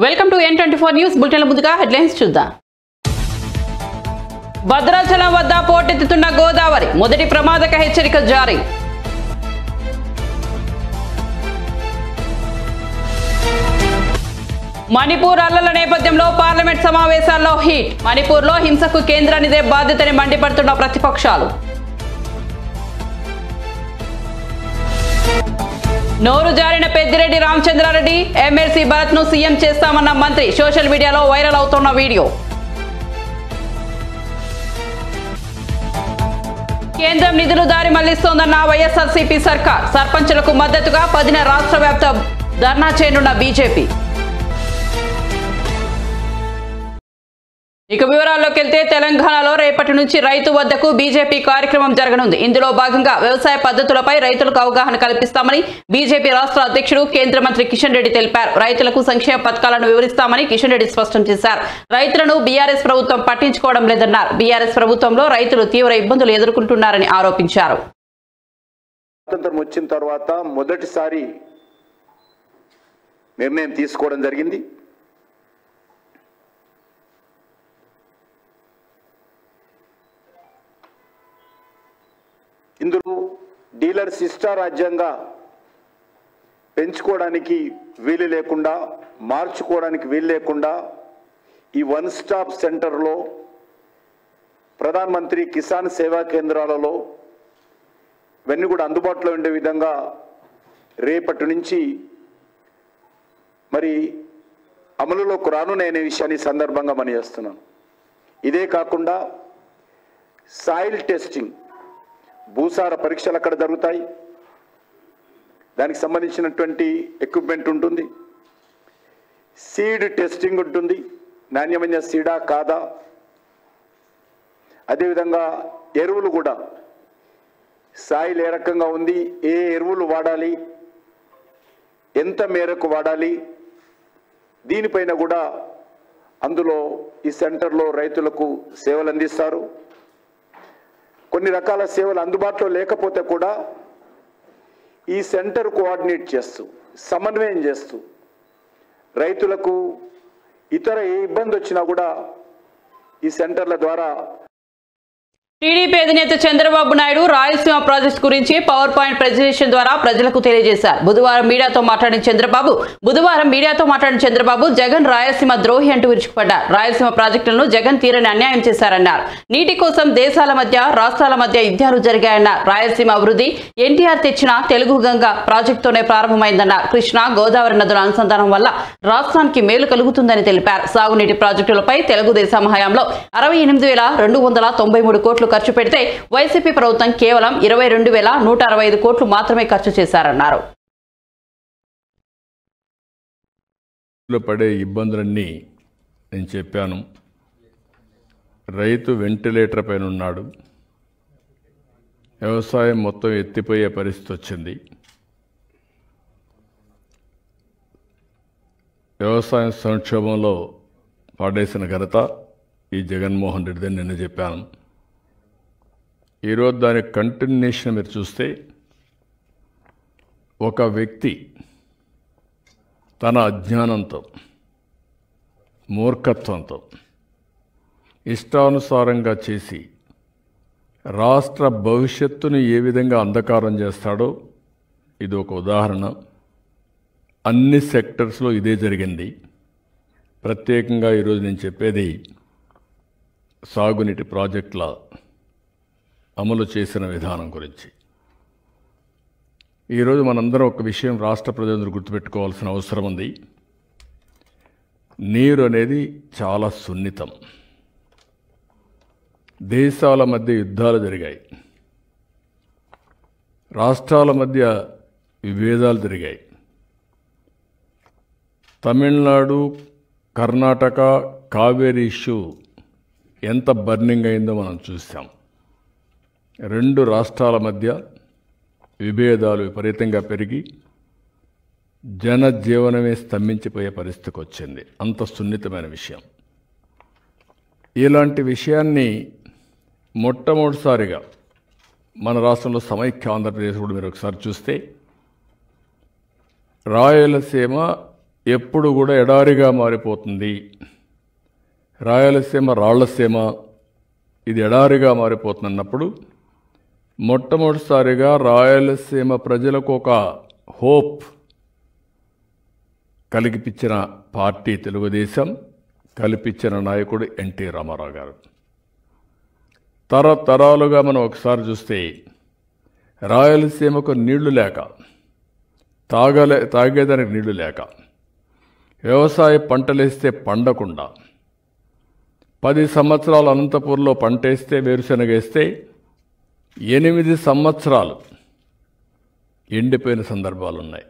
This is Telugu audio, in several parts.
Welcome to N twenty four news బులెటిన్ల ముందుగా హెడ్లైన్స్ చూద్దాం భద్రాచలం వద్ద పోటెత్తుతున్న గోదావరి మొదటి ప్రమాదక హెచ్చరిక జారీ మణిపూర్ అల్లల నేపథ్యంలో పార్లమెంట్ సమావేశాల్లో హీట్ మణిపూర్లో హింసకు కేంద్రానిదే బాధ్యతని మండిపడుతున్న ప్రతిపక్షాలు నోరు జారిన పెద్దిరెడ్డి రామచంద్రారెడ్డి ఎమ్మెల్సీ భరత్ ను సీఎం చేస్తామన్న మంత్రి సోషల్ మీడియాలో వైరల్ అవుతున్న వీడియో కేంద్రం నిధులు దారి మళ్లిస్తోందన్న వైఎస్ఆర్సీపీ సర్కార్ సర్పంచులకు మద్దతుగా పదిన రాష్ట్ర వ్యాప్త ధర్నా చేయనున్న బీజేపీ ఇక వివరాల్లోకి వెళ్తే తెలంగాణలో రేపటి నుంచి రైతు వద్దకు బీజేపీ కార్యక్రమం జరగనుంది ఇందులో భాగంగా వ్యవసాయ పద్ధతులపై రైతులకు అవగాహన కల్పిస్తామని బీజేపీ రాష్ట్ర అధ్యక్షుడు కేంద్ర మంత్రి కిషన్ రెడ్డి తెలిపారు రైతులకు సంక్షేమ పథకాలను వివరిస్తామని కిషన్ రెడ్డి స్పష్టం చేశారు రైతులను బీఆర్ఎస్ ప్రభుత్వం పట్టించుకోవడం లేదన్నారు బీఆర్ఎస్ ప్రభుత్వంలో రైతులు తీవ్ర ఇబ్బందులు ఎదుర్కొంటున్నారని ఆరోపించారు స్వాతంత్రం వచ్చిన తర్వాత మొదటిసారి నిర్ణయం తీసుకోవడం జరిగింది ఇందులో డీలర్స్ ఇష్టారాజ్యంగా పెంచుకోవడానికి వీలు లేకుండా మార్చుకోవడానికి వీలు లేకుండా ఈ వన్ స్టాప్ సెంటర్లో ప్రధానమంత్రి కిసాన్ సేవా కేంద్రాలలో ఇవన్నీ కూడా అందుబాటులో ఉండే విధంగా రేపటి నుంచి మరి అమలులోకి రానున్నాయనే విషయాన్ని ఈ సందర్భంగా మనం చేస్తున్నాం ఇదే కాకుండా సాయిల్ టెస్టింగ్ భూసార పరీక్షలు అక్కడ జరుగుతాయి దానికి సంబంధించినటువంటి ఎక్విప్మెంట్ ఉంటుంది సీడ్ టెస్టింగ్ ఉంటుంది నాణ్యమైన సీడా కాదా అదేవిధంగా ఎరువులు కూడా సాయిల్ ఏ రకంగా ఉంది ఏ ఎరువులు వాడాలి ఎంత మేరకు వాడాలి దీనిపైన కూడా అందులో ఈ సెంటర్లో రైతులకు సేవలు అందిస్తారు కొన్ని రకాల సేవలు అందుబాటులో లేకపోతే కూడా ఈ సెంటర్ కోఆర్డినేట్ చేస్తూ సమన్వయం చేస్తూ రైతులకు ఇతర ఏ ఇబ్బంది వచ్చినా కూడా ఈ సెంటర్ల ద్వారా టీడీపీ అధినేత చంద్రబాబు నాయుడు రాయలసీమ ప్రాజెక్టు గురించి పవర్ పాయింట్ ప్రెజెంటేషన్ ద్వారా ప్రజలకు తెలియజేశారు బుధవారం మీడియాతో మాట్లాడిన చంద్రబాబు బుధవారం మీడియాతో మాట్లాడిన చంద్రబాబు జగన్ రాయలసీమ ద్రోహి అంటూ విరుచుకుపడ్డారు రాయలసీమ ప్రాజెక్టులను జగన్ తీరని అన్యాయం చేశారన్నారు నీటి కోసం దేశాల మధ్య రాష్ట్రాల మధ్య యుద్ధాలు జరిగాయన్నారు రాయలసీమ అభివృద్ధి ఎన్టీఆర్ తెచ్చిన తెలుగు గంగ ప్రాజెక్టుతోనే ప్రారంభమైందన్నారు కృష్ణా గోదావరి నదుల అనుసంధానం వల్ల రాష్ట్రానికి మేలు కలుగుతుందని తెలిపారు సాగునీటి ప్రాజెక్టులపై తెలుగుదేశం హయాంలో అరవై ఎనిమిది వేల రెండు వందల తొంభై మూడు కోట్లు ఖర్చు పెడితే వైసీపీ ప్రభుత్వం కేవలం ఇరవై రెండు వేల నూట అరవై ఐదు కోట్లు మాత్రమే ఖర్చు చేశారన్నారు లో పడే ఇబ్బందులన్నీ నేను చెప్పాను రైతు వెంటిలేటర్ పైన ఉన్నాడు వ్యవసాయం మొత్తం ఎత్తిపోయే పరిస్థితి వచ్చింది వ్యవసాయం సంక్షోభంలో పాడేసిన ఘనత ఈ జగన్మోహన్ రెడ్డిదని నిన్న చెప్పాను ఈరోజు దాని కంటిన్యూషన్ మీరు చూస్తే ఒక వ్యక్తి తన అజ్ఞానంతో మూర్ఖత్వంతో ఇష్టానుసారంగా చేసి రాష్ట్ర భవిష్యత్తును ఏ విధంగా అంధకారం చేస్తాడో ఇది ఒక ఉదాహరణ అన్ని సెక్టర్స్లో ఇదే జరిగింది ప్రత్యేకంగా ఈరోజు నేను చెప్పేది సాగునీటి ప్రాజెక్టుల అమలు చేసిన విధానం గురించి ఈరోజు మనందరం ఒక విషయం రాష్ట్ర ప్రజలందరూ గుర్తుపెట్టుకోవాల్సిన అవసరం ఉంది నీరు అనేది చాలా సున్నితం దేశాల మధ్య యుద్ధాలు జరిగాయి రాష్ట్రాల మధ్య విభేదాలు జరిగాయి తమిళనాడు కర్ణాటక కావేరీ ఇష్యూ ఎంత బర్నింగ్ అయిందో మనం చూసాం రెండు రాష్ట్రాల మధ్య విభేదాలు విపరీతంగా పెరిగి జనజీవనమే స్తంభించిపోయే పరిస్థితికి వచ్చింది అంత సున్నితమైన విషయం ఇలాంటి విషయాన్ని మొట్టమొదటిసారిగా మన రాష్ట్రంలో సమైక్య ఆంధ్రప్రదేశ్ కూడా మీరు ఒకసారి చూస్తే రాయలసీమ ఎప్పుడు కూడా ఎడారిగా మారిపోతుంది రాయలసీమ రాళ్లసీమ ఇది ఎడారిగా మారిపోతున్నప్పుడు మొట్టమొదటిసారిగా రాయలసీమ ప్రజలకు ఒక హోప్ కలిగిపించిన పార్టీ తెలుగుదేశం కల్పించిన నాయకుడు ఎన్టీ రామారావు గారు తరతరాలుగా మనం ఒకసారి చూస్తే రాయలసీమకు నీళ్లు లేక తాగలే తాగేదానికి నీళ్లు లేక వ్యవసాయ పంటలేస్తే పండకుండా పది సంవత్సరాలు అనంతపూర్లో పంటేస్తే వేరుశనగ వేస్తే ఎనిమిది సంవత్సరాలు ఎండిపోయిన సందర్భాలు ఉన్నాయి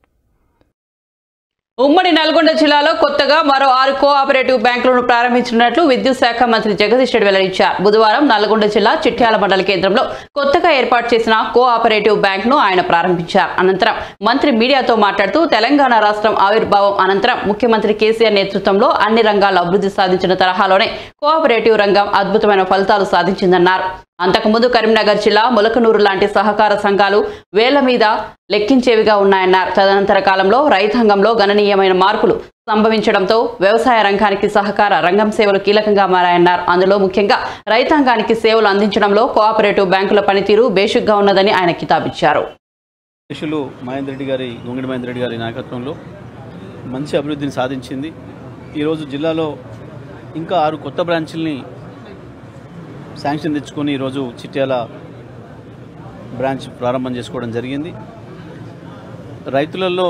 ఉమ్మడి నల్గొండ జిల్లాలో కొత్తగా మరో ఆరు కోఆపరేటివ్ బ్యాంకులను ప్రారంభించినట్లు విద్యుత్ శాఖ మంత్రి జగదీష్ రెడ్డి వెల్లడించారు బుధవారం నల్గొండ జిల్లా చిట్యాల మండల కేంద్రంలో కొత్తగా ఏర్పాటు చేసిన కోఆపరేటివ్ బ్యాంకును ఆయన ప్రారంభించారు అనంతరం మంత్రి మీడియాతో మాట్లాడుతూ తెలంగాణ రాష్ట్రం ఆవిర్భావం అనంతరం ముఖ్యమంత్రి కేసీఆర్ నేతృత్వంలో అన్ని రంగాల్లో అభివృద్ధి సాధించిన తరహాలోనే కోఆపరేటివ్ రంగం అద్భుతమైన ఫలితాలు సాధించిందన్నారు అంతకుముందు కరీంనగర్ జిల్లా ములకనూరు లాంటి సహకార సంఘాలు వేల మీద లెక్కించేవిగా ఉన్నాయన్నారు తదనంతర కాలంలో రైతాంగంలో గణనీయమైన మార్పులు సంభవించడంతో వ్యవసాయ రంగానికి సహకార రంగం సేవలు కీలకంగా మారాయన్నారు అందులో ముఖ్యంగా రైతాంగానికి సేవలు అందించడంలో కోఆపరేటివ్ బ్యాంకుల పనితీరు బేషుగ్గా ఉన్నదని ఆయన కితాబిచ్చారు అధ్యక్షులు మహేందర్ రెడ్డి గారి గొంగడి మహేందర్ రెడ్డి గారి నాయకత్వంలో మంచి అభివృద్ధిని సాధించింది ఈరోజు జిల్లాలో ఇంకా ఆరు కొత్త బ్రాంచుల్ని శాంక్షన్ తెచ్చుకొని ఈరోజు చిట్యాల బ్రాంచ్ ప్రారంభం చేసుకోవడం జరిగింది రైతులలో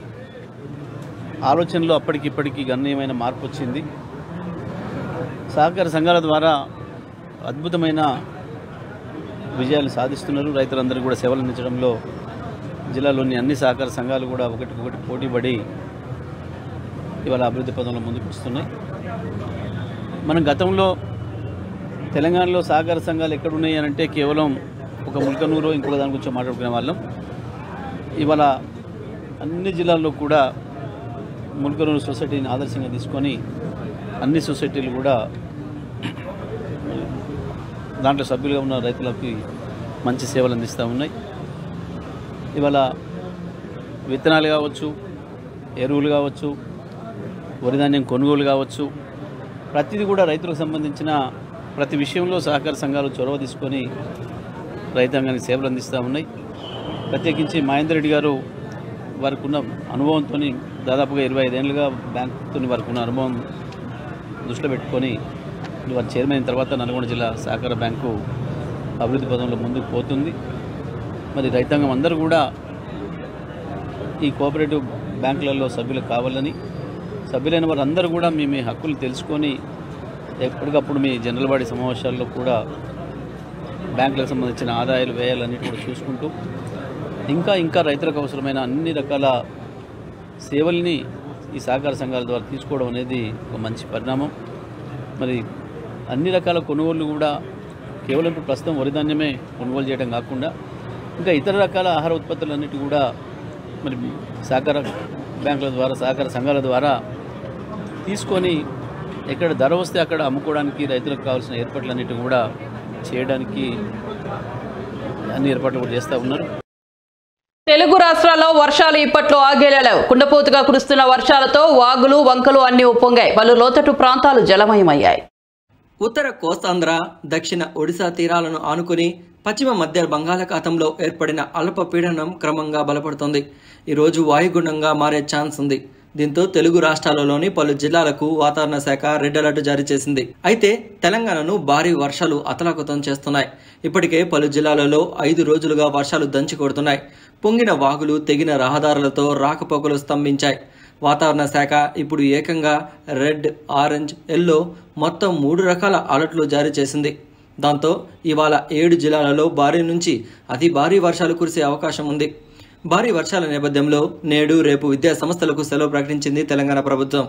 ఆలోచనలో అప్పటికిప్పటికి గణనీయమైన మార్పు వచ్చింది సహకార సంఘాల ద్వారా అద్భుతమైన విజయాలు సాధిస్తున్నారు రైతులందరూ కూడా సేవలు అందించడంలో జిల్లాలోని అన్ని సహకార సంఘాలు కూడా ఒకటికొకటి పోటీపడి ఇవాళ అభివృద్ధి పదంలో ముందుకు వస్తున్నాయి మనం గతంలో తెలంగాణలో సహకార సంఘాలు ఎక్కడున్నాయి అని అంటే కేవలం ఒక ముల్కనూరు ఇంకొక దాని గురించి మాట్లాడుకునే వాళ్ళం ఇవాళ అన్ని జిల్లాల్లో కూడా ముల్కనూరు సొసైటీని ఆదర్శంగా తీసుకొని అన్ని సొసైటీలు కూడా దాంట్లో సభ్యులుగా ఉన్న రైతులకి మంచి సేవలు అందిస్తూ ఉన్నాయి ఇవాళ విత్తనాలు కావచ్చు ఎరువులు కావచ్చు వరిధాన్యం కొనుగోలు కావచ్చు ప్రతిదీ కూడా రైతులకు సంబంధించిన ప్రతి విషయంలో సహకార సంఘాలు చొరవ తీసుకొని రైతాంగానికి సేవలు అందిస్తూ ఉన్నాయి ప్రత్యేకించి మహేందర్ రెడ్డి గారు వారికి ఉన్న అనుభవంతో దాదాపుగా ఇరవై ఐదేళ్లుగా బ్యాంకుతో వారికి ఉన్న అనుభవం దృష్టిలో పెట్టుకొని వారు చైర్మన్ అయిన తర్వాత నల్గొండ జిల్లా సహకార బ్యాంకు అభివృద్ధి పదంలో ముందుకు పోతుంది మరి రైతాంగం అందరూ కూడా ఈ కోఆపరేటివ్ బ్యాంకులలో సభ్యులు కావాలని సభ్యులైన వారందరూ కూడా మీ మీ హక్కులు తెలుసుకొని ఎప్పటికప్పుడు మీ జనరల్ బాడీ సమావేశాల్లో కూడా బ్యాంకులకు సంబంధించిన ఆదాయాలు వ్యయాలన్నిటి కూడా చూసుకుంటూ ఇంకా ఇంకా రైతులకు అవసరమైన అన్ని రకాల సేవల్ని ఈ సహకార సంఘాల ద్వారా తీసుకోవడం అనేది ఒక మంచి పరిణామం మరి అన్ని రకాల కొనుగోళ్లు కూడా కేవలం ఇప్పుడు ప్రస్తుతం వరిధాన్యమే కొనుగోలు చేయడం కాకుండా ఇంకా ఇతర రకాల ఆహార ఉత్పత్తులన్నిటి కూడా మరి సహకార బ్యాంకుల ద్వారా సహకార సంఘాల ద్వారా తీసుకొని ఎక్కడ ధర వస్తే అక్కడ అమ్ముకోవడానికి రైతులకు కావాల్సిన ఏర్పాట్లన్నిటి కూడా చేయడానికి అన్ని ఏర్పాట్లు కూడా చేస్తూ ఉన్నారు తెలుగు రాష్ట్రాల్లో వర్షాలు ఇప్పట్లో ఆగేలేవు కుండపోతుగా కురుస్తున్న వర్షాలతో వాగులు వంకలు అన్ని ఉప్పొంగాయి పలు లోతట్టు ప్రాంతాలు జలమయమయ్యాయి ఉత్తర కోస్తాంధ్ర దక్షిణ ఒడిశా తీరాలను ఆనుకుని పశ్చిమ మధ్య బంగాళాఖాతంలో ఏర్పడిన అల్పపీడనం క్రమంగా బలపడుతోంది ఈరోజు వాయుగుండంగా మారే ఛాన్స్ ఉంది దీంతో తెలుగు రాష్ట్రాలలోని పలు జిల్లాలకు వాతావరణ శాఖ రెడ్ అలర్ట్ జారీ చేసింది అయితే తెలంగాణను భారీ వర్షాలు అతలాకుతం చేస్తున్నాయి ఇప్పటికే పలు జిల్లాలలో ఐదు రోజులుగా వర్షాలు దంచి కొడుతున్నాయి పొంగిన వాగులు తెగిన రహదారులతో రాకపోకలు స్తంభించాయి వాతావరణ శాఖ ఇప్పుడు ఏకంగా రెడ్ ఆరెంజ్ ఎల్లో మొత్తం మూడు రకాల అలర్ట్లు జారీ చేసింది దాంతో ఇవాళ ఏడు జిల్లాలలో భారీ నుంచి అతి భారీ వర్షాలు కురిసే అవకాశం ఉంది భారీ వర్షాల నేపథ్యంలో నేడు రేపు విద్యా సంస్థలకు సెలవు ప్రకటించింది తెలంగాణ ప్రభుత్వం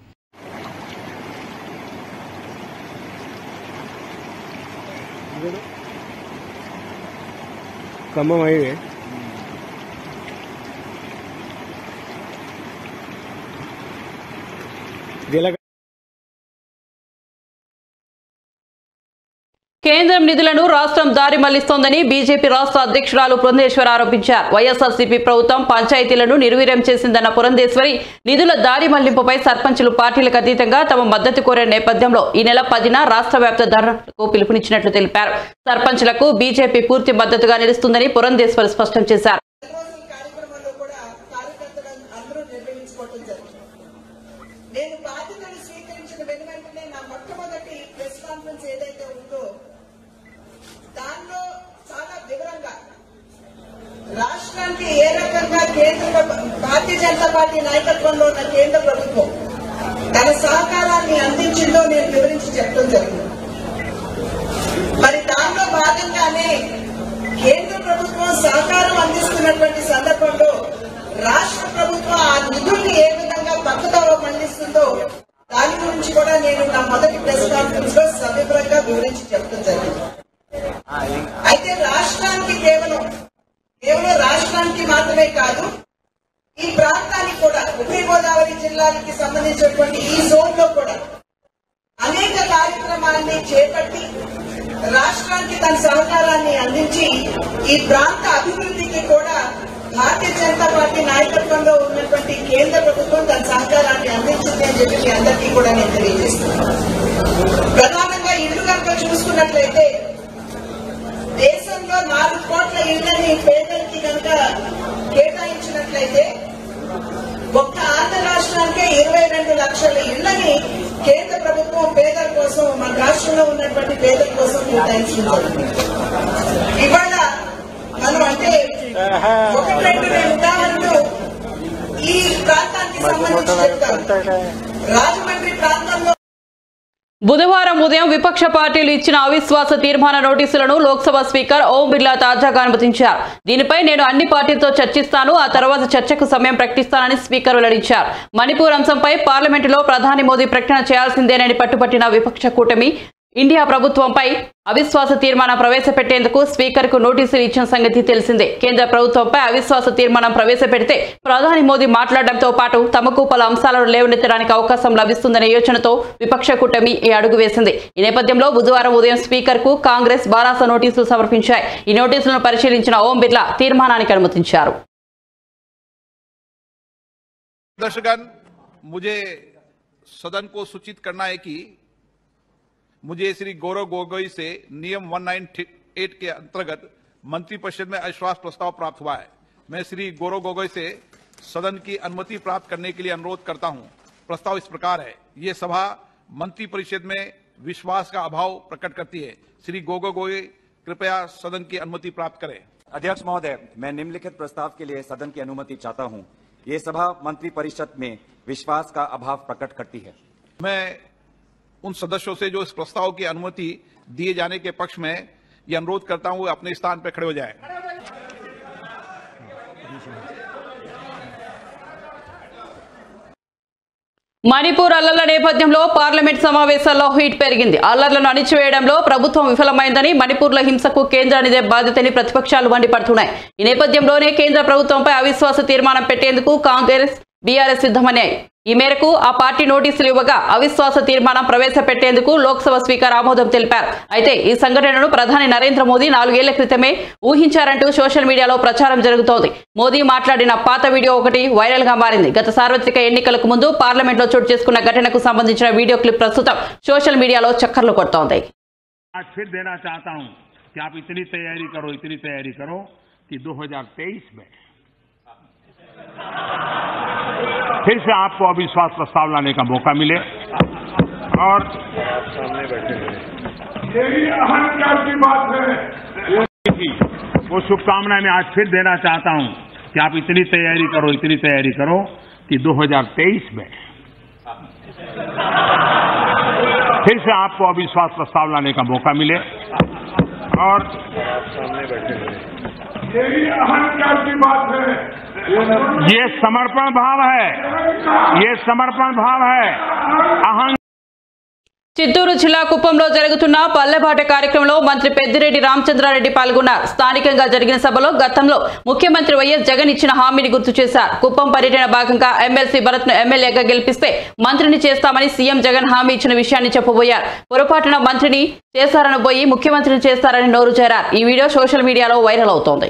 ఖమ్మం హైవే జీలక కేంద్రం నిధులను రాష్ట్రం దారి మళ్లిస్తోందని బీజేపీ రాష్ట్ర అధ్యక్షురాలు పురంధేశ్వరి ఆరోపించారు వైఎస్ఆర్సీపీ ప్రభుత్వం పంచాయతీలను నిర్వీర్యం చేసిందన్న పురంధేశ్వరి నిధుల దారి మళ్లింపుపై సర్పంచులు పార్టీలకు అతీతంగా తమ మద్దతు కోరే నేపథ్యంలో ఈ నెల పదిన రాష్ట్ర వ్యాప్త ధర్నాకు పిలుపునిచ్చినట్లు తెలిపారు సర్పంచులకు బీజేపీ పూర్తి మద్దతుగా నిలుస్తుందని పురంధేశ్వరి స్పష్టం చేశారు రోజుల కార్యక్రమంలో కూడా కార్యకర్తలు అందరూ నిర్వహించుకోవడం జరిగింది నేను బాధ్యతలు స్వీకరించిన వెను వెంటనే నా మొట్టమొదటి ప్రెస్ కాన్ఫరెన్స్ ఏదైతే ఉందో దానిలో చాలా వివరంగా రాష్ట్రానికి ఏ రకంగా కేంద్ర ప్రభు- భారతీయ జనతా పార్టీ నాయకత్వంలో ఉన్న కేంద్ర ప్రభుత్వం తన సహకారాన్ని అందించిందో నేను వివరించి చెప్పడం జరిగింది మరి దానిలో భాగంగానే కేంద్ర ప్రభుత్వం సహకారం అందిస్తున్నటువంటి సందర్భంలో రాష్ట్ర ప్రభుత్వం ఆ నిధుల్ని ఏ విధంగా పక్కదోవ మళ్లిస్తుందో దాని గురించి కూడా నేను నా మొదటి ప్రెస్ కాన్ఫరెన్స్ లో సవివరంగా వివరించి చెప్పడం జరిగింది అయితే రాష్ట్రానికి కేవలం కేవలం రాష్ట్రానికి మాత్రమే కాదు ఈ ప్రాంతానికి కూడా ఉభయ గోదావరి జిల్లాలకి సంబంధించినటువంటి ఈ జోన్ లో కూడా అనేక కార్యక్రమాల్ని చేపట్టి రాష్ట్రానికి తన సహకారాన్ని అందించి ఈ ప్రాంత అభివృద్ధికి కూడా భారతీయ జనతా పార్టీ నాయకత్వంలో ఉన్నటువంటి కేంద్ర ప్రభుత్వం తన సహకారాన్ని అందించింది అని చెప్పి మీ అందరికీ కూడా నేను తెలియజేస్తున్నాను ప్రధానంగా ఇల్లు కనుక చూసుకున్నట్లయితే దేశంలో నాలుగు కోట్ల ఇళ్లని పేదలకి కనుక కేటాయించినట్లయితే ఒక్క ఆంధ్ర రాష్ట్రానికే ఇరవై రెండు లక్షల ఇళ్లని కేంద్ర ప్రభుత్వం పేదల కోసం మన రాష్ట్రంలో ఉన్నటువంటి పేదల కోసం కేటాయించడం జరిగింది ఇవాళ మనం అంటే ఒకటి రెండు నేను ఉదాహరణలు ఈ ప్రాంతానికి సంబంధించి చెప్తాను రాజమండ్రి ప్రాంతంలో బుధవారం ఉదయం విపక్ష పార్టీలు ఇచ్చిన అవిశ్వాస తీర్మాన నోటీసులను లోక్సభ స్పీకర్ ఓం బిర్లా తాజాగా అనుమతించారు దీనిపై నేను అన్ని పార్టీలతో చర్చిస్తాను ఆ తర్వాత చర్చకు సమయం ప్రకటిస్తానని స్పీకర్ వెల్లడించారు మణిపూర్ అంశంపై పార్లమెంటులో ప్రధాని మోదీ ప్రకటన చేయాల్సిందేనని పట్టుపట్టిన విపక్ష కూటమి ఇండియా ప్రభుత్వంపై అవిశ్వాస తీర్మానం ప్రవేశపెట్టేందుకు స్పీకర్ కు నోటీసులు ఇచ్చిన సంగతి తెలిసిందే కేంద్ర ప్రభుత్వంపై అవిశ్వాస తీర్మానం ప్రవేశపెడితే ప్రధాని మోదీ మాట్లాడడంతో పాటు తమకు పలు అంశాలను లేవనెత్తడానికి అవకాశం లభిస్తుందనే యోచనతో విపక్ష కూటమి ఈ అడుగు వేసింది ఈ నేపథ్యంలో బుధవారం ఉదయం స్పీకర్ కు కాంగ్రెస్ బారాస నోటీసులు సమర్పించాయి ఈ నోటీసులను పరిశీలించిన ఓం బిర్లా తీర్మానానికి అనుమతించారు दर्शकगण मुझे सदन को सूचित करना है कि मुझे श्री गौरव गोगोई से नियम 198 के अंतर्गत मंत्रिपरिषद में अविश्वास प्रस्ताव प्राप्त हुआ है मैं श्री गौरव गोगोई से सदन की अनुमति प्राप्त करने के लिए अनुरोध करता हूं प्रस्ताव इस प्रकार है ये सभा मंत्रिपरिषद में विश्वास का अभाव प्रकट करती है श्री गोगोई कृपया सदन की अनुमति प्राप्त करें अध्यक्ष महोदय मैं निम्नलिखित प्रस्ताव के लिए सदन की अनुमति चाहता हूं। ये सभा मंत्री परिषद में विश्वास का अभाव प्रकट करती है मैं उन सदस्यों से जो इस प्रस्ताव की अनुमति दिए जाने के पक्ष में ये अनुरोध करता हूं वो अपने स्थान पर खड़े हो जाएं। మణిపూర్ అల్లర్ల నేపథ్యంలో పార్లమెంట్ సమావేశాల్లో హీట్ పెరిగింది అల్లర్లను అణిచివేయడంలో ప్రభుత్వం విఫలమైందని మణిపూర్లో హింసకు కేంద్రానిదే బాధ్యతని ప్రతిపక్షాలు మండిపడుతున్నాయి ఈ నేపథ్యంలోనే కేంద్ర ప్రభుత్వంపై అవిశ్వాస తీర్మానం పెట్టేందుకు కాంగ్రెస్ బీఆర్ఎస్ సిద్ధమయ్యాయి ఈ మేరకు ఆ పార్టీ నోటీసులు ఇవ్వగా అవిశ్వాస తీర్మానం ప్రవేశపెట్టేందుకు లోక్సభ స్పీకర్ ఆమోదం తెలిపారు అయితే ఈ సంఘటనను ప్రధాని నరేంద్ర మోదీ నాలుగేళ్ల క్రితమే ఊహించారంటూ సోషల్ మీడియాలో ప్రచారం జరుగుతోంది మోదీ మాట్లాడిన పాత వీడియో ఒకటి వైరల్ గా మారింది గత సార్వత్రిక ఎన్నికలకు ముందు పార్లమెంట్ లో చోటు చేసుకున్న ఘటనకు సంబంధించిన వీడియో క్లిప్ ప్రస్తుతం సోషల్ మీడియాలో చక్కర్లు కొడుతోంది आज फिर देना चाहता हूं कि आप इतनी तैयारी करो इतनी तैयारी करो कि 2023 में फिर से आपको अविश्वास प्रस्ताव लाने का मौका मिले और की बात है वो शुभकामनाएं मैं आज फिर देना चाहता हूं कि आप इतनी तैयारी करो इतनी तैयारी करो कि 2023 में फिर से आपको अविश्वास प्रस्ताव लाने का मौका मिले और की बात है ये समर्पण भाव है ये समर्पण भाव है अहं చిత్తూరు జిల్లా కుప్పంలో జరుగుతున్న పల్లెబాట కార్యక్రమంలో మంత్రి పెద్దిరెడ్డి రామచంద్రారెడ్డి పాల్గొన్నారు స్థానికంగా జరిగిన సభలో గతంలో ముఖ్యమంత్రి వైఎస్ జగన్ ఇచ్చిన హామీని గుర్తు చేశారు కుప్పం పర్యటన భాగంగా ఎమ్మెల్సీ భరత్ ను ఎమ్మెల్యేగా గెలిపిస్తే మంత్రిని చేస్తామని సీఎం జగన్ హామీ ఇచ్చిన విషయాన్ని చెప్పబోయారు పొరపాటున మంత్రిని చేస్తారని పోయి ముఖ్యమంత్రిని చేస్తారని నోరు చేరారు ఈ వీడియో సోషల్ మీడియాలో వైరల్ అవుతోంది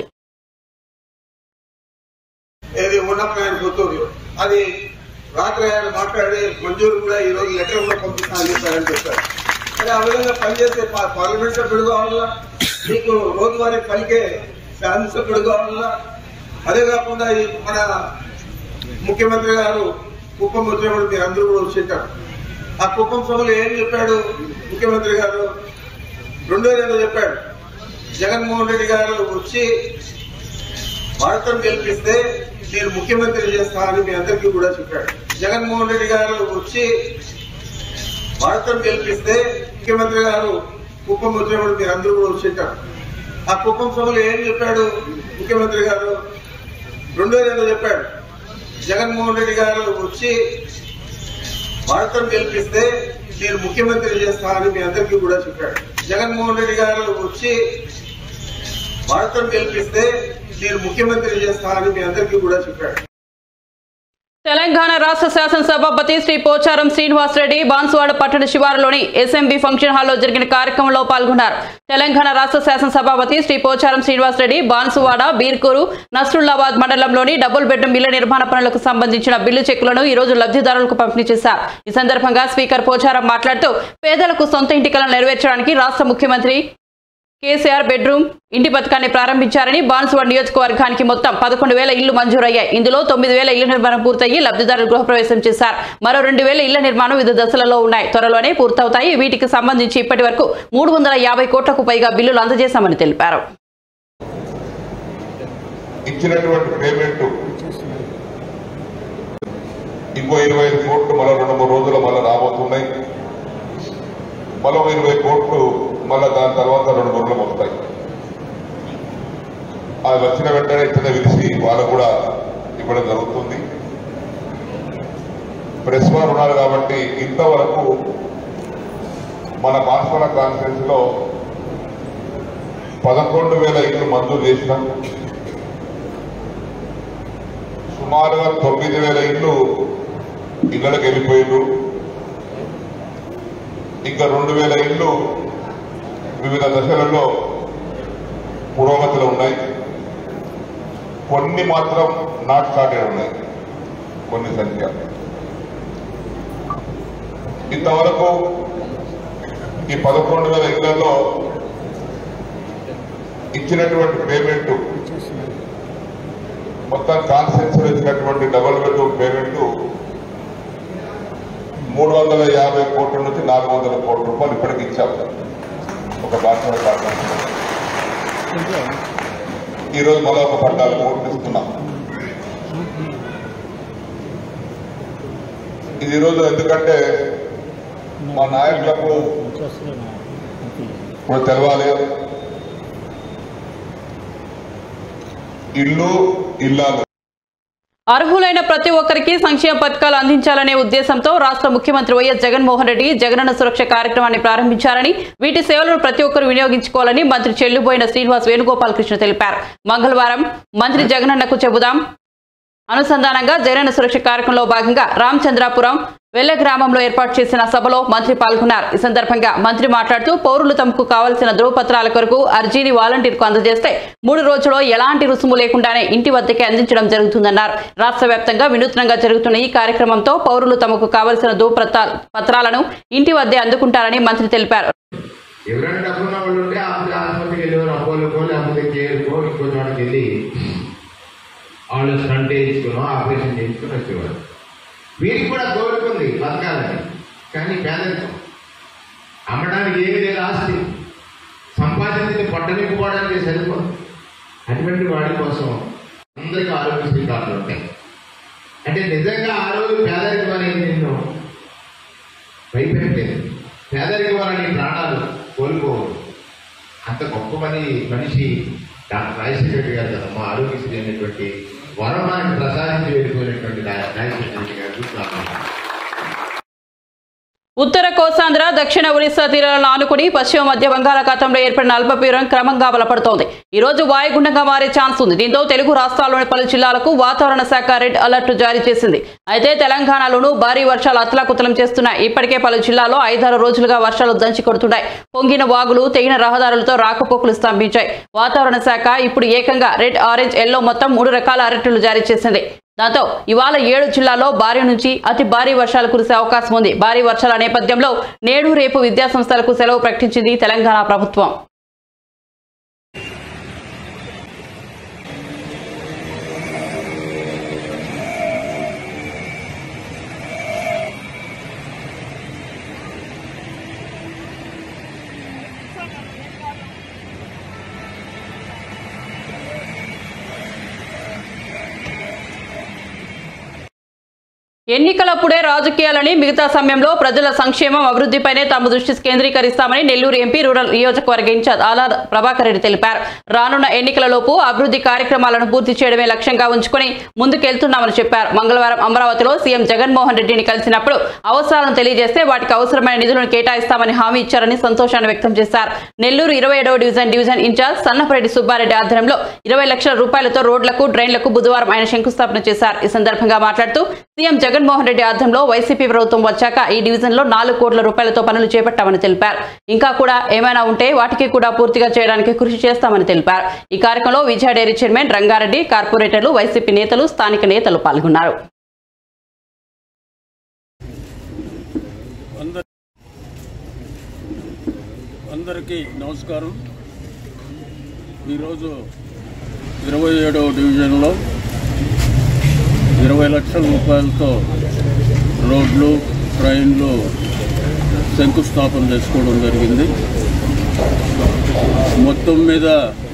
ఏది ఉన్నప్పుడు ఆయన గుర్తూరు అది రాత్రి ఆయన మాట్లాడి మంజూరు కూడా ఈ రోజు లెటర్ కూడా పంపిస్తానని చెప్పారని చెప్పారు మరి ఆ విధంగా పనిచేసే పా- పార్లమెంట్ సభ్యుడు కావాలా మీకు రోజువారీ పలికే శాసనసభ్యుడు కావాలా అదే కాకుండా ఈ మన ముఖ్యమంత్రి గారు కుప్పం వచ్చినప్పుడు మీరు అందరూ కూడా వచ్చింటారు ఆ కుప్పం సభలో ఏం చెప్పాడు ముఖ్యమంత్రి గారు రెండో ఏదో చెప్పాడు జగన్మోహన్ రెడ్డి గారు వచ్చి భారతం గెలిపిస్తే నేను ముఖ్యమంత్రి చేస్తా అని మీ అందరికీ కూడా చెప్పాడు జగన్మోహన్ రెడ్డి గారు వచ్చి భారతం గెలిపిస్తే ముఖ్యమంత్రి గారు కుప్పం వచ్చినప్పుడు మీరు అందరూ కూడా వచ్చింటారు ఆ కుప్పం సభలో ఏం చెప్పాడు ముఖ్యమంత్రి గారు రెండో ఏదో చెప్పాడు జగన్మోహన్ రెడ్డి గారు వచ్చి భారతం గెలిపిస్తే నేను ముఖ్యమంత్రి చేస్తా అని మీ అందరికీ కూడా చెప్పాడు జగన్మోహన్ రెడ్డి గారు వచ్చి భారతం గెలిపిస్తే నేను ముఖ్యమంత్రి చేస్తా అని మీ అందరికీ కూడా చెప్పాడు తెలంగాణ రాష్ట్ర శాసనసభాపతి శ్రీ పోచారం శ్రీనివాసరెడ్డి బాన్సువాడ పట్టణ శివారులోని ఎస్ఎంబి ఫంక్షన్ హాల్లో జరిగిన కార్యక్రమంలో పాల్గొన్నారు తెలంగాణ రాష్ట్ర శాసనసభాపతి శ్రీ పోచారం శ్రీనివాసరెడ్డి బాన్సువాడ బీర్కూరు నస్రుల్లాబాద్ మండలంలోని డబుల్ బెడ్రూమ్ ఇళ్ల నిర్మాణ పనులకు సంబంధించిన బిల్లు చెక్కులను ఈ రోజు లబ్ధిదారులకు పంపిణీ చేశారు ఈ సందర్భంగా స్పీకర్ పోచారం మాట్లాడుతూ పేదలకు సొంత ఇంటి కలను నెరవేర్చడానికి రాష్ట్ర ముఖ్యమంత్రి కేసీఆర్ బెడ్రూమ్ ఇంటి పథకాన్ని ప్రారంభించారని బాన్సువాడ నియోజకవర్గానికి మొత్తం పదకొండు వేల ఇళ్లు మంజూరయ్యాయి ఇందులో తొమ్మిది వేల ఇళ్ల నిర్మాణం పూర్తయి లబ్ధిదారులు గృహప్రవేశం చేశారు మరో రెండు వేల ఇళ్ల నిర్మాణం వివిధ దశలలో ఉన్నాయి త్వరలోనే పూర్తవుతాయి వీటికి సంబంధించి ఇప్పటి వరకు మూడు వందల యాభై కోట్లకు పైగా బిల్లులు అందజేశామని తెలిపారు ఇచ్చినటువంటి పేమెంట్ ఇంకో ఇరవై ఐదు కోట్లు మళ్ళీ రెండు మూడు రోజులు మళ్ళీ రాబోతున్నాయి మరో ఇరవై కోట్లు మళ్ళీ దాని తర్వాత రెండు మూడు రోజులు వస్తాయి అది వచ్చిన వెంటనే ఇతర విలిసి వాళ్ళకు కూడా ఇవ్వడం జరుగుతుంది ప్రెస్ వారు ఉన్నారు కాబట్టి ఇంతవరకు మన బాన్స్వాడ కాన్ఫరెన్స్ లో పదకొండు వేల ఇల్లు మంజూరు చేసినాం సుమారుగా తొమ్మిది వేల ఇల్లు ఇళ్లకు వెళ్ళిపోయిండ్రు ఇంకా రెండు వేల ఇల్లు వివిధ దశలలో పురోగతిలో ఉన్నాయి కొన్ని మాత్రం నాట్ స్టార్టెడ్ ఉన్నాయి కొన్ని సంఖ్య ఇంతవరకు ఈ పదకొండు వేల ఇళ్లలో ఇచ్చినటువంటి పేమెంట్ మొత్తం కాన్సెన్స్ ఇచ్చినటువంటి డబుల్ బెడ్రూమ్ పేమెంట్ మూడు వందల యాభై కోట్ల నుంచి నాలుగు వందల కోట్ల రూపాయలు ఇప్పటికి ఇచ్చాము ఒక భాషలో కాకుండా ఈరోజు మరో ఒక పట్టాలు కోట్లు ఇస్తున్నాం ఇది ఈరోజు ఎందుకంటే మా నాయకులకు ఇప్పుడు తెలవాలి ఇల్లు ఇల్లాలు అర్హులైన ప్రతి ఒక్కరికి సంక్షేమ పథకాలు అందించాలనే ఉద్దేశంతో రాష్ట్ర ముఖ్యమంత్రి వైఎస్ జగన్మోహన్ రెడ్డి జగనన్న సురక్ష కార్యక్రమాన్ని ప్రారంభించారని వీటి సేవలను ప్రతి ఒక్కరు వినియోగించుకోవాలని మంత్రి చెల్లుబోయిన శ్రీనివాస్ వేణుగోపాలకృష్ణ తెలిపారు మంగళవారం మంత్రి జగనన్నకు చెబుదాం అనుసంధానంగా జగనన్న సురక్ష కార్యక్రమంలో భాగంగా రామచంద్రాపురం వెల్ల గ్రామంలో ఏర్పాటు చేసిన సభలో మంత్రి పాల్గొన్నారు ఈ సందర్భంగా మంత్రి మాట్లాడుతూ పౌరులు తమకు కావలసిన ధృవపత్రాల కొరకు అర్జీని వాలంటీర్కు అందజేస్తే మూడు రోజుల్లో ఎలాంటి రుసుము లేకుండానే ఇంటి వద్దకే అందించడం జరుగుతుందన్నారు రాష్ట్ర వ్యాప్తంగా వినూత్నంగా జరుగుతున్న ఈ కార్యక్రమంతో పౌరులు తమకు కావలసిన ధృవపత్ర పత్రాలను ఇంటి వద్దే అందుకుంటారని మంత్రి తెలిపారు ఎవరైనా డబ్బున్న వాళ్ళు ఉంటే ఆస్పత్రి ఆసుపత్రికి వెళ్ళేవారు అపోలోకో లేకపోతే కేర్కో ఇంకో చోటకి వెళ్ళి వాళ్ళు స్టంట్ చేయించుకునో ఆపరేషన్ చేయించుకుని వచ్చేవారు వీరికి కూడా కోరుకుంది బతకాలని కానీ పేదరికం అమ్మడానికి ఏమి లేదు ఆస్తి సంపాదించింది పట్టనిపోవడానికి సరిపోదు అటువంటి వాడి కోసం అందరికీ ఆరోగ్యశ్రీ కార్డులు ఉంటాయి అంటే నిజంగా ఆ రోజు పేదరికం అనేది నిన్ను భయపెట్టలేదు పేదరికం వల్ల నీ ప్రాణాలు కోల్పోవు అంత గొప్ప పని మనిషి డాక్టర్ రాజశేఖర రెడ్డి గారు కదమ్మా ఆరోగ్యశ్రీ అనేటువంటి వరం మనకి ప్రసాదించి వెళ్ళిపోయినటువంటి రా- రాజశేఖర రెడ్డి గారు ఉత్తర కోస్తాంధ్ర దక్షిణ ఒరిస్సా తీరాలను ఆనుకుని పశ్చిమ మధ్య బంగాళాఖాతంలో ఏర్పడిన అల్పపీడనం క్రమంగా బలపడుతోంది ఈ రోజు వాయుగుండంగా మారే ఛాన్స్ ఉంది దీంతో తెలుగు రాష్ట్రాల్లోని పలు జిల్లాలకు వాతావరణ శాఖ రెడ్ అలర్ట్ జారీ చేసింది అయితే తెలంగాణలోనూ భారీ వర్షాలు అతలాకుతలం చేస్తున్నాయి ఇప్పటికే పలు జిల్లాల్లో ఐదారు రోజులుగా వర్షాలు దంచి కొడుతున్నాయి పొంగిన వాగులు తెగిన రహదారులతో రాకపోకలు స్తంభించాయి వాతావరణ శాఖ ఇప్పుడు ఏకంగా రెడ్ ఆరెంజ్ ఎల్లో మొత్తం మూడు రకాల అలర్టులు జారీ చేసింది దాంతో ఇవాళ ఏడు జిల్లాల్లో భారీ నుంచి అతి భారీ వర్షాలు కురిసే అవకాశం ఉంది భారీ వర్షాల నేపథ్యంలో నేడు రేపు విద్యాసంస్థలకు సెలవు ప్రకటించింది తెలంగాణ ప్రభుత్వం ఎన్నికలప్పుడే రాజకీయాలని మిగతా సమయంలో ప్రజల సంక్షేమం అభివృద్ధిపైనే తమ దృష్టి కేంద్రీకరిస్తామని నెల్లూరు ఎంపీ రూరల్ నియోజకవర్గ ఇన్ఛార్జ్ ఆలా ప్రభాకర్ రెడ్డి తెలిపారు రానున్న ఎన్నికలలోపు అభివృద్ధి కార్యక్రమాలను పూర్తి చేయడమే లక్ష్యంగా ఉంచుకొని ముందుకెళ్తున్నామని చెప్పారు మంగళవారం అమరావతిలో సీఎం జగన్మోహన్ రెడ్డిని కలిసినప్పుడు అవసరాలను తెలియజేస్తే వాటికి అవసరమైన నిధులను కేటాయిస్తామని హామీ ఇచ్చారని సంతోషాన్ని వ్యక్తం చేశారు నెల్లూరు ఇరవై ఏడవ division division in charge Sannapareddy Subbareddy ఆధ్వర్యంలో ఇరవై లక్షల రూపాయలతో రోడ్లకు డ్రైన్లకు బుధవారం ఆయన శంకుస్థాపన చేశారు ఈ సందర్భంగా మాట్లాడుతూ సీఎం జగన్మోహన్ రెడ్డి ఆధ్వర్యంలో వైసీపీ ప్రభుత్వం వచ్చాక ఈ డివిజన్లో నాలుగు కోట్ల రూపాయలతో పనులు చేపట్టామని తెలిపారు ఇంకా కూడా ఏమైనా ఉంటే వాటికి కూడా పూర్తిగా చేయడానికి కృషి చేస్తామని తెలిపారు ఈ కార్యక్రమంలో విజయ డైరీ చైర్మన్ రంగారెడ్డి కార్పొరేటర్లు వైసీపీ నేతలు స్థానిక నేతలు పాల్గొన్నారు అందరికీ నమస్కారం ఈరోజు ఇరవై ఏడవ డివిజన్లో ఇరవై లక్షల రూపాయలతో రోడ్లు ట్రైన్లు శంకుస్థాపన చేసుకోవడం జరిగింది మొత్తం మీద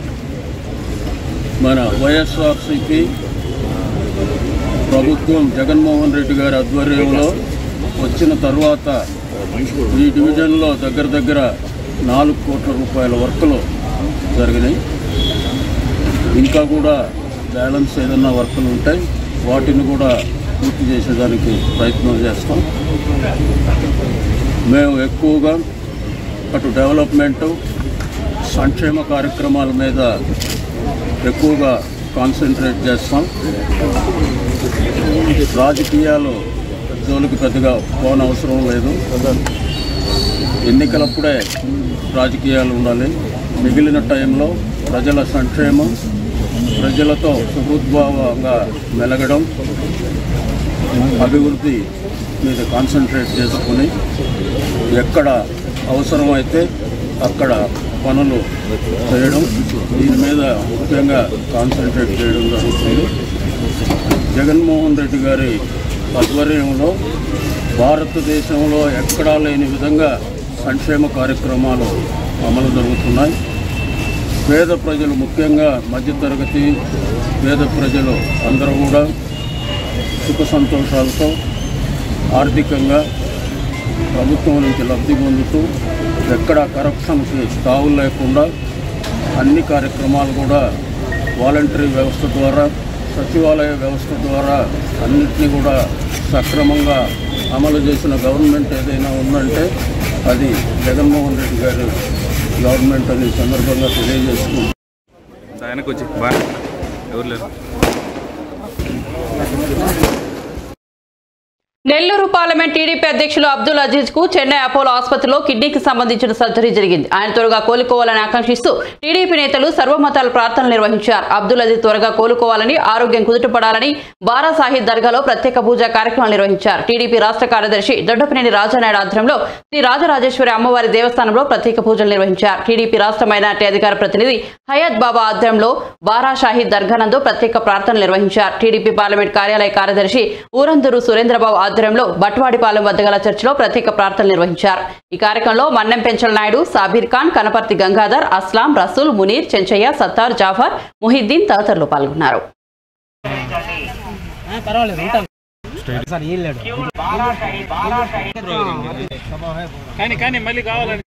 మన వైఎస్ఆర్సిపి ప్రభుత్వం జగన్మోహన్ రెడ్డి గారి ఆధ్వర్యంలో వచ్చిన తర్వాత ఈ డివిజన్లో దగ్గర దగ్గర నాలుగు కోట్ల రూపాయల వర్కులు జరిగినాయి ఇంకా కూడా బ్యాలెన్స్ ఏదన్నా వర్కులు ఉంటాయి వాటిని కూడా పూర్తి చేసేదానికి ప్రయత్నం చేస్తాం మేము ఎక్కువగా అటు డెవలప్మెంటు సంక్షేమ కార్యక్రమాల మీద ఎక్కువగా కాన్సన్ట్రేట్ చేస్తాం రాజకీయాలు జోలికి పెద్దగా పోనవసరం లేదు ఎన్నికలప్పుడే రాజకీయాలు ఉండాలి మిగిలిన టైంలో ప్రజల సంక్షేమం ప్రజలతో సుహృద్భావంగా మెలగడం అభివృద్ధి మీద కాన్సన్ట్రేట్ చేసుకుని ఎక్కడ అవసరమైతే అక్కడ పనులు చేయడం దీని మీద ముఖ్యంగా కాన్సన్ట్రేట్ చేయడం జరుగుతుంది జగన్మోహన్ రెడ్డి గారి ఆధ్వర్యంలో భారతదేశంలో ఎక్కడా లేని విధంగా సంక్షేమ కార్యక్రమాలు అమలు జరుగుతున్నాయి పేద ప్రజలు ముఖ్యంగా మధ్యతరగతి పేద ప్రజలు అందరూ కూడా సుఖ సంతోషాలతో ఆర్థికంగా ప్రభుత్వం నుంచి లబ్ధి పొందుతూ ఎక్కడ కరప్షన్కి తావు లేకుండా అన్ని కార్యక్రమాలు కూడా వాలంటరీ వ్యవస్థ ద్వారా సచివాలయ వ్యవస్థ ద్వారా అన్నింటినీ కూడా సక్రమంగా అమలు చేసిన గవర్నమెంట్ ఏదైనా ఉందంటే అది జగన్మోహన్ రెడ్డి గారి గవర్నమెంట్ అని ఈ సందర్భంగా తెలియజేసుకుంటాం ఆయనకు వచ్చి బాగా ఎవరు లేరు నెల్లూరు పార్లమెంట్ టీడీపీ అధ్యక్షులు అబ్దుల్ అజీజ్ కు చెన్నై అపోలో ఆసుపత్రిలో కిడ్నీకి సంబంధించిన సర్జరీ జరిగింది ఆయన త్వరగా కోలుకోవాలని ఆకాంక్షిస్తూ టీడీపీ నేతలు సర్వమతాల ప్రార్థనలు నిర్వహించారు అబ్దుల్ అజీజ్ త్వరగా కోలుకోవాలని ఆరోగ్యం కుదుటపడాలని బారా సాహిద్ దర్గాలో ప్రత్యేక పూజా కార్యక్రమాలు నిర్వహించారు టీడీపీ రాష్ట్ర కార్యదర్శి దొడ్డపనేని రాజానాయుడు ఆధ్వర్యంలో శ్రీ రాజరాజేశ్వరి అమ్మవారి దేవస్థానంలో ప్రత్యేక పూజలు నిర్వహించారు టీడీపీ రాష్ట్ర మైనార్టీ అధికార ప్రతినిధి హయాత్ బాబా ఆధ్వర్యంలో బారా షాహిద్ దర్గానందు ప్రత్యేక ప్రార్థనలు నిర్వహించారు టీడీపీ పార్లమెంట్ కార్యాలయ కార్యదర్శి ఊరందూరు సురేంద్రబాబు ఆధ్వర్యంలో బట్వాడిపాలెం వద్ద గల చర్చిలో ప్రత్యేక ప్రార్థనలు నిర్వహించారు ఈ కార్యక్రమంలో మన్నెం పెంచల నాయుడు సాబీర్ ఖాన్ కనపర్తి గంగాధర్ అస్లాం రసూల్ మునీర్ చెంచయ్య సత్తార్ జాఫర్ ముహిద్దీన్ తదితరులు పాల్గొన్నారు కానీ కానీ మళ్ళీ కావాలని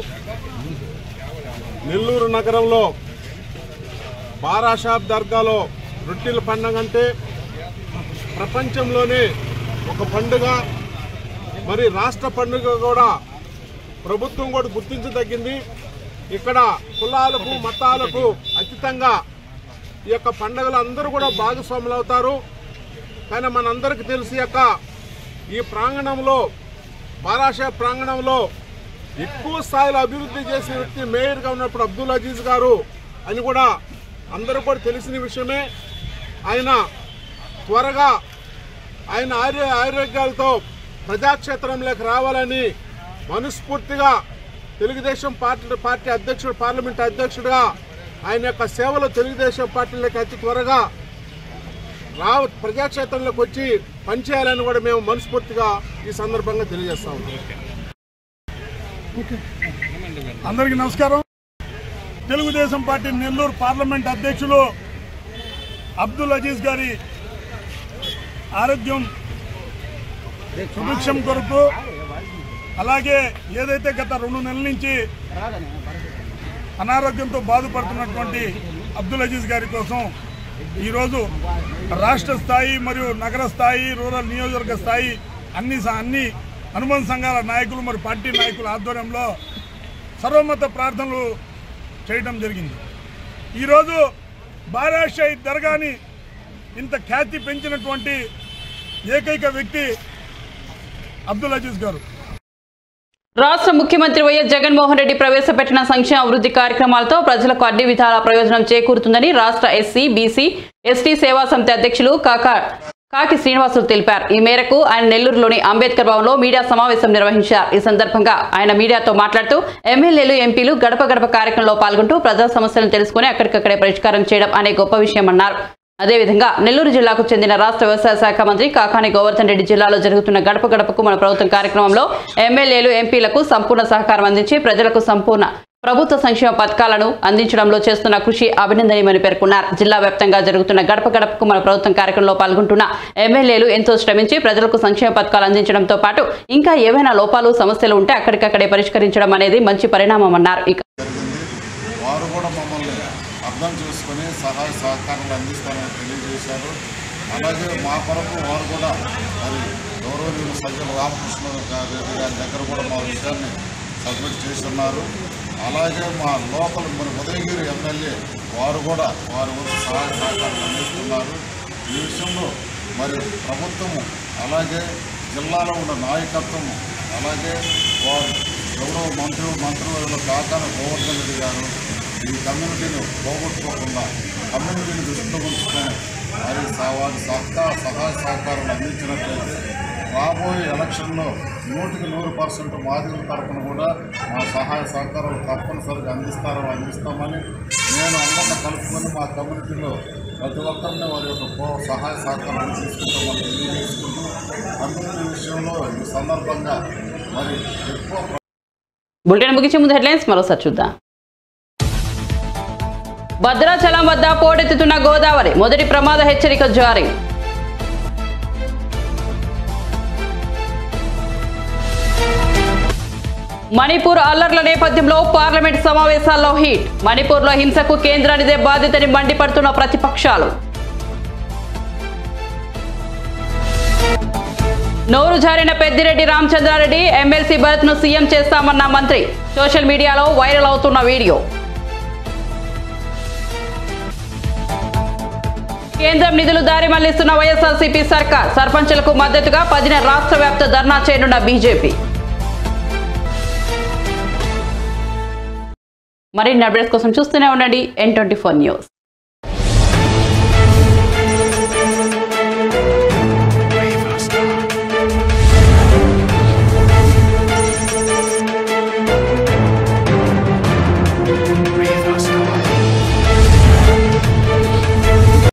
నెల్లూరు నగరంలో బారాషాబ్ దర్గాలో రొట్టెల పండుగ అంటే ప్రపంచంలోనే ఒక పండుగ మరి రాష్ట్ర పండుగ కూడా ప్రభుత్వం కూడా గుర్తించదగ్గింది ఇక్కడ కులాలకు మతాలకు అతీతంగా ఈ యొక్క పండుగలు అందరూ కూడా భాగస్వాములు అవుతారు కానీ మనందరికీ తెలిసి యొక్క ఈ ప్రాంగణంలో మహారాష్ట్ర ప్రాంగణంలో ఎక్కువ స్థాయిలో అభివృద్ధి చేసిన వ్యక్తి మేయర్గా ఉన్నప్పుడు అబ్దుల్ అజీజ్ గారు అని కూడా అందరూ కూడా తెలిసిన విషయమే ఆయన త్వరగా ఆయన ఆరోగ్య ఆరోగ్యాలతో ప్రజాక్షేత్రంలోకి రావాలని మనస్ఫూర్తిగా తెలుగుదేశం పార్టీ పార్టీ అధ్యక్షుడు పార్లమెంట్ అధ్యక్షుడిగా ఆయన యొక్క సేవలు తెలుగుదేశం పార్టీలోకి అతి త్వరగా రా ప్రజాక్షేత్రంలోకి వచ్చి పనిచేయాలని కూడా మేము మనస్ఫూర్తిగా ఈ సందర్భంగా తెలియజేస్తా ఉన్నాం అందరికీ నమస్కారం తెలుగుదేశం పార్టీ నెల్లూరు పార్లమెంట్ అధ్యక్షులు అబ్దుల్ అజీజ్ గారి ఆరోగ్యం సుభిక్షం కొరకు అలాగే ఏదైతే గత రెండు నెలల నుంచి అనారోగ్యంతో బాధపడుతున్నటువంటి అబ్దుల్ అజీజ్ గారి కోసం ఈరోజు రాష్ట్ర స్థాయి మరియు నగర స్థాయి రూరల్ నియోజకవర్గ స్థాయి అన్ని స- అన్ని అనుబంధ సంఘాల నాయకులు మరియు పార్టీ నాయకుల ఆధ్వర్యంలో సర్వమత ప్రార్థనలు చేయడం జరిగింది ఈరోజు బారాషాయి దర్గాని ఇంత ఖ్యాతి పెంచినటువంటి ఏకైక వ్యక్తి అబ్దుల్ అజీజ్ గారు రాష్ట్ర ముఖ్యమంత్రి వైఎస్ జగన్మోహన్ రెడ్డి ప్రవేశపెట్టిన సంక్షేమ అభివృద్ధి కార్యక్రమాలతో ప్రజలకు అన్ని విధాల ప్రయోజనం చేకూరుతుందని రాష్ట్ర ఎస్సీ బీసీ ఎస్టీ సేవా సమితి అధ్యక్షులు కాకా కాకి శ్రీనివాసులు తెలిపారు ఈ మేరకు ఆయన నెల్లూరులోని అంబేద్కర్ భవన్లో మీడియా సమావేశం నిర్వహించారు ఈ సందర్భంగా ఆయన మీడియాతో మాట్లాడుతూ ఎమ్మెల్యేలు ఎంపీలు గడప గడప కార్యక్రమంలో పాల్గొంటూ ప్రజా సమస్యలను తెలుసుకుని అక్కడికక్కడే పరిష్కారం చేయడం అనే గొప్ప విషయమన్నారు అదేవిధంగా నెల్లూరు జిల్లాకు చెందిన రాష్ట్ర వ్యవసాయ శాఖ మంత్రి కాకాని గోవర్ధన్ రెడ్డి జిల్లాలో జరుగుతున్న గడప గడపకు మన ప్రభుత్వం కార్యక్రమంలో ఎమ్మెల్యేలు ఎంపీలకు సంపూర్ణ సహకారం అందించి ప్రజలకు సంపూర్ణ ప్రభుత్వ సంక్షేమ పథకాలను అందించడంలో చేస్తున్న కృషి అభినందనీయమని పేర్కొన్నారు జిల్లా వ్యాప్తంగా జరుగుతున్న గడప గడపకు మన ప్రభుత్వం కార్యక్రమంలో పాల్గొంటున్న ఎమ్మెల్యేలు ఎంతో శ్రమించి ప్రజలకు సంక్షేమ పథకాలు అందించడంతో పాటు ఇంకా ఏవైనా లోపాలు సమస్యలు ఉంటే అక్కడికక్కడే పరిష్కరించడం అనేది మంచి పరిణామమన్నారు ఇక వారు కూడా మమ్మల్ని అర్థం చేసుకొని సహాయ సహకారాలు అందిస్తారని తెలియజేశారు అలాగే మా కొరకు వారు కూడా మరి గౌరవనీయులు సజ్జల రామకృష్ణ గారి గారి దగ్గర కూడా మా విషయాన్ని సబ్మిట్ చేసి ఉన్నారు అలాగే మా లోకల్ మన ఉదయగిరి ఎమ్మెల్యే వారు కూడా వారి వంతు సహాయ సహకారాలు అందిస్తున్నారు ఈ విషయంలో మరి ప్రభుత్వము అలాగే జిల్లాలో ఉన్న నాయకత్వము అలాగే వారు గౌరవ మంత్రులు మంత్రులు కాకాన గోవర్ధన్ రెడ్డి గారు ఈ కమ్యూనిటీని పోగొట్టుకోకుండా కమ్యూనిటీని దృష్టిలో ఉంచుకొని మరి సా- వారి సహకార సహాయ సహకారాలు అందించినట్లయితే రాబోయే ఎలక్షన్లో నూటికి నూరు పర్సెంట్ మాదిరి తరఫున కూడా మా సహాయ సహకారాలు తప్పనిసరిగా అందిస్తారో అందిస్తామని నేను అందరిని కలుపుకొని మా కమ్యూనిటీలో ప్రతి ఒక్కరిని వారి యొక్క పో- సహాయ సహకారాలు తీసుకుంటామని తెలియజేసుకుంటూ కమ్యూనిటీ విషయంలో ఈ సందర్భంగా మరి ఎక్కువ బులెటిన్ ముగించే ముందు హెడ్లైన్స్ మరోసారి చూద్దాం భద్రాచలం వద్ద పోటెత్తుతున్న గోదావరి మొదటి ప్రమాద హెచ్చరిక జారీ మణిపూర్ అల్లర్ల నేపథ్యంలో పార్లమెంట్ సమావేశాల్లో హీట్ మణిపూర్లో హింసకు కేంద్రానిదే బాధ్యతని మండిపడుతున్న ప్రతిపక్షాలు నోరు జారిన పెద్దిరెడ్డి రామచంద్రారెడ్డి ఎమ్మెల్సీ భరత్ ను సీఎం చేస్తామన్న మంత్రి సోషల్ మీడియాలో వైరల్ అవుతున్న వీడియో కేంద్రం నిధులు దారి మళ్లిస్తున్న వైఎస్ఆర్సీపీ సర్కార్ సర్పంచులకు మద్దతుగా పదిన రాష్ట్ర వ్యాప్త ధర్నా చేయనున్న బీజేపీ మరిన్ని అప్డేట్స్ కోసం చూస్తూనే ఉండండి ఎన్ ట్వంటీ ఫోర్ న్యూస్